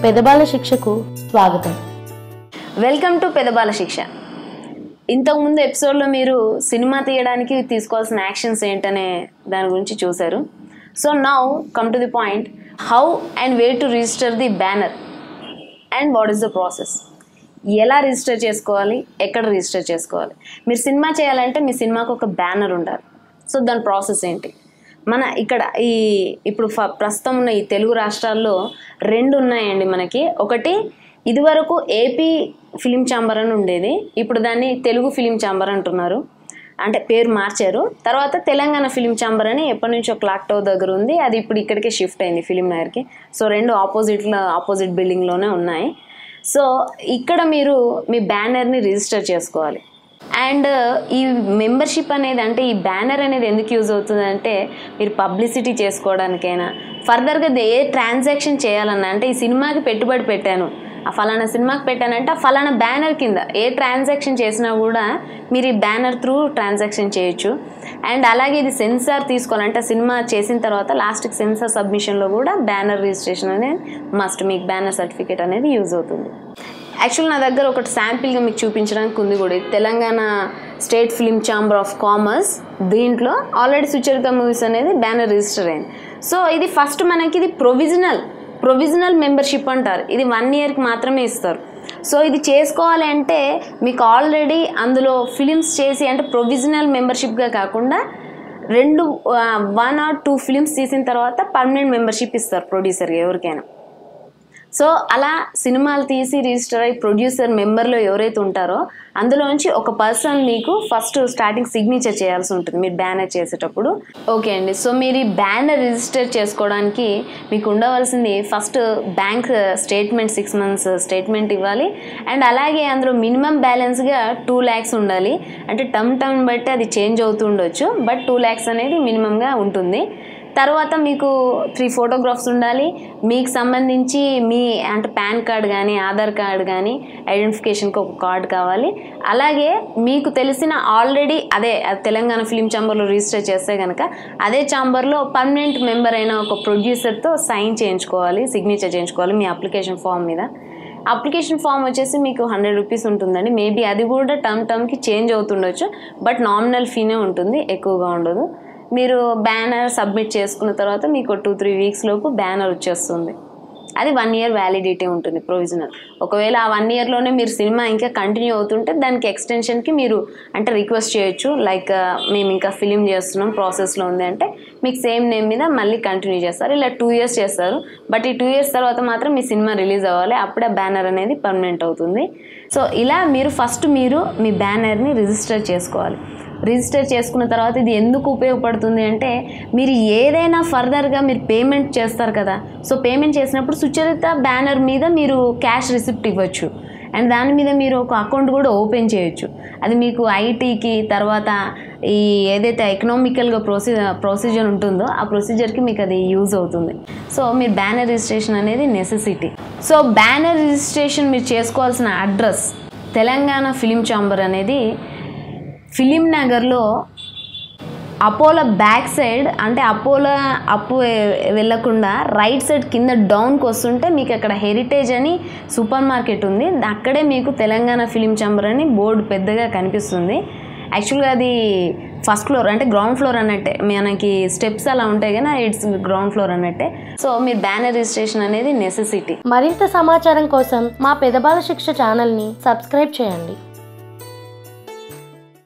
పెదబాల శిక్షకు స్వాగతం welcome to పెదబాల శిక్ష ఇంతకుముందు ఎపిసోడ్లో మీరు సినిమా తీయడానికి తీసుకోవాల్సిన యాక్షన్స్ ఏంటనే దాని గురించి చూశారు so now come to the point how and way to register the banner and what is the process ఎలా రిజిస్టర్ చేసుకోవాలి ఎక్కడ రిజిస్టర్ చేసుకోవాలి మీరు సినిమా చేయాలంటే మీ సినిమాకు ఒక బ్యానర్ ఉండాలి సో దాని ప్రాసెస్ ఏంటి మన ఇక్కడ ఈ ఇప్పుడు ఫ ప్రస్తుతం ఉన్న ఈ తెలుగు రాష్ట్రాల్లో రెండు ఉన్నాయండి మనకి ఒకటి ఇదివరకు ఏపీ ఫిలిం ఛాంబర్ అని ఉండేది ఇప్పుడు దాన్ని తెలుగు ఫిలిం ఛాంబర్ అంటున్నారు అంటే పేరు మార్చారు తర్వాత తెలంగాణ ఫిలిం ఛాంబర్ అని ఎప్పటి నుంచో క్లాక్ టవర్ దగ్గర ఉంది అది ఇప్పుడు ఇక్కడికే షిఫ్ట్ అయింది ఫిలిం నగర్కి సో రెండు ఆపోజిట్లో ఆపోజిట్ బిల్డింగ్లోనే ఉన్నాయి సో ఇక్కడ మీరు మీ బ్యానర్ని రిజిస్టర్ చేసుకోవాలి అండ్ ఈ మెంబర్షిప్ అనేది అంటే ఈ బ్యానర్ అనేది ఎందుకు యూజ్ అవుతుంది అంటే మీరు పబ్లిసిటీ చేసుకోవడానికైనా ఫర్దర్గా ఏ ట్రాన్సాక్షన్ చేయాలన్నా అంటే ఈ సినిమాకి పెట్టుబడి పెట్టాను ఆ ఫలానా సినిమాకి పెట్టానంటే ఆ ఫలానా బ్యానర్ కింద ఏ ట్రాన్సాక్షన్ చేసినా కూడా మీరు ఈ బ్యానర్ త్రూ ట్రాన్సాక్షన్ చేయొచ్చు అండ్ అలాగే ఇది సెన్సార్ తీసుకోవాలంటే సినిమా చేసిన తర్వాత లాస్ట్కి సెన్సార్ సబ్మిషన్లో కూడా బ్యానర్ రిజిస్ట్రేషన్ అనేది మస్ట్ మీకు బ్యానర్ సర్టిఫికేట్ అనేది యూజ్ అవుతుంది యాక్చువల్ నా దగ్గర ఒకటి శాంపిల్గా మీకు చూపించడానికి ఉంది కూడా ఇది Telangana state film chamber of commerce దీంట్లో ఆల్రెడీ సుచరిత మూవీస్ అనేది బ్యానర్ రిజిస్టర్ అయింది సో ఇది ఫస్ట్ మనకి ఇది ప్రొవిజనల్ ప్రొవిజనల్ మెంబర్షిప్ అంటారు ఇది వన్ ఇయర్కి మాత్రమే ఇస్తారు సో ఇది చేసుకోవాలి అంటే మీకు ఆల్రెడీ అందులో ఫిలిమ్స్ చేసి అంటే ప్రొవిజనల్ మెంబర్షిప్గా కాకుండా రెండు వన్ ఆర్ టూ ఫిలిమ్స్ తీసిన తర్వాత పర్మనెంట్ మెంబర్షిప్ ఇస్తారు ప్రొడ్యూసర్కి ఎవరికైనా సో అలా సినిమాలు తీసి రిజిస్టర్ అయ్యి ప్రొడ్యూసర్ మెంబర్లో ఎవరైతే ఉంటారో అందులోంచి ఒక పర్సన్ మీకు ఫస్ట్ స్టార్టింగ్ సిగ్నేచర్ చేయాల్సి ఉంటుంది మీరు బ్యానర్ చేసేటప్పుడు ఓకే అండి సో మీరు ఈ బ్యానర్ రిజిస్టర్ చేసుకోవడానికి మీకు ఉండవలసింది first bank statement six months statement ఇవ్వాలి అండ్ అలాగే అందులో మినిమం బ్యాలెన్స్గా టూ ల్యాక్స్ ఉండాలి అంటే టర్మ్ టర్మ్ బట్టి అది చేంజ్ అవుతూ ఉండొచ్చు బట్ టూ ల్యాక్స్ అనేది మినిమంగా ఉంటుంది తర్వాత మీకు త్రీ ఫోటోగ్రాఫ్స్ ఉండాలి మీకు సంబంధించి మీ అంటే పాన్ కార్డ్ కానీ ఆధార్ కార్డ్ కానీ ఐడెంటిఫికేషన్కి ఒక కార్డ్ కావాలి అలాగే మీకు తెలిసిన ఆల్రెడీ అదే అది తెలంగాణ ఫిలిం ఛాంబర్లో రిజిస్టర్ చేస్తే కనుక అదే ఛాంబర్లో పర్మనెంట్ మెంబర్ అయిన ఒక ప్రొడ్యూసర్తో సైన్ చేయించుకోవాలి సిగ్నేచర్ చేయించుకోవాలి మీ అప్లికేషన్ ఫామ్ మీద అప్లికేషన్ ఫామ్ వచ్చేసి మీకు హండ్రెడ్ రూపీస్ ఉంటుందండి మేబీ అది కూడా టర్మ్ టర్మ్కి చేంజ్ అవుతుండొచ్చు బట్ నామినల్ ఫీనే ఉంటుంది ఎక్కువగా ఉండదు మీరు బ్యానర్ సబ్మిట్ చేసుకున్న తర్వాత మీకు టూ త్రీ వీక్స్ లోపు బ్యానర్ వచ్చేస్తుంది అది వన్ ఇయర్ వ్యాలిడిటీ ఉంటుంది ప్రొవిజనల్ ఒకవేళ ఆ వన్ ఇయర్లోనే మీరు సినిమా ఇంకా కంటిన్యూ అవుతుంటే దానికి ఎక్స్టెన్షన్కి మీరు అంటే రిక్వెస్ట్ చేయొచ్చు లైక్ మేము ఇంకా ఫిలిం చేస్తున్నాం ప్రాసెస్లో ఉంది అంటే మీకు సేమ్ నేమ్ మీద మళ్ళీ కంటిన్యూ చేస్తారు ఇలా టూ ఇయర్స్ చేస్తారు బట్ ఈ టూ ఇయర్స్ తర్వాత మాత్రం మీ సినిమా రిలీజ్ అవ్వాలి అప్పుడే బ్యానర్ అనేది పర్మనెంట్ అవుతుంది సో ఇలా మీరు ఫస్ట్ మీరు మీ బ్యానర్ని రిజిస్టర్ చేసుకోవాలి రిజిస్టర్ చేసుకున్న తర్వాత ఇది ఎందుకు ఉపయోగపడుతుంది అంటే మీరు ఏదైనా ఫర్దర్గా మీరు పేమెంట్ చేస్తారు కదా సో పేమెంట్ చేసినప్పుడు సుచరిత బ్యానర్ మీద మీరు క్యాష్ రిసిప్ట్ ఇవ్వచ్చు అండ్ దాని మీద మీరు ఒక అకౌంట్ కూడా ఓపెన్ చేయొచ్చు అది మీకు ఐటీకి తర్వాత ఈ ఏదైతే ఎకనామికల్గా ప్రొసీజర్ ప్రొసీజర్ ఉంటుందో ఆ ప్రొసీజర్కి మీకు అది యూజ్ అవుతుంది సో మీరు బ్యానర్ రిజిస్ట్రేషన్ అనేది నెసెసిటీ సో బ్యానర్ రిజిస్ట్రేషన్ మీరు చేసుకోవాల్సిన అడ్రస్ తెలంగాణ ఫిలిం ఛాంబర్ అనేది ఫిలిం నగర్లో అపోలో బ్యాక్ సైడ్ అంటే అపోలో అప్పు వెళ్ళకుండా రైట్ సైడ్ కింద డౌన్కి వస్తుంటే మీకు అక్కడ హెరిటేజ్ అని సూపర్ మార్కెట్ ఉంది అక్కడే మీకు తెలంగాణ ఫిలిం ఛాంబర్ అని బోర్డు పెద్దగా కనిపిస్తుంది యాక్చువల్గా అది ఫస్ట్ ఫ్లోర్ అంటే గ్రౌండ్ ఫ్లోర్ అన్నట్టే మనకి స్టెప్స్ అలా ఉంటాయి కానీ ఇట్స్ గ్రౌండ్ ఫ్లోర్ అన్నట్టే సో మీరు బ్యానర్ రిజిస్ట్రేషన్ అనేది నెసెసిటీ మరింత సమాచారం కోసం మా పెదబాల శిక్ష ఛానల్ని సబ్స్క్రైబ్ చేయండి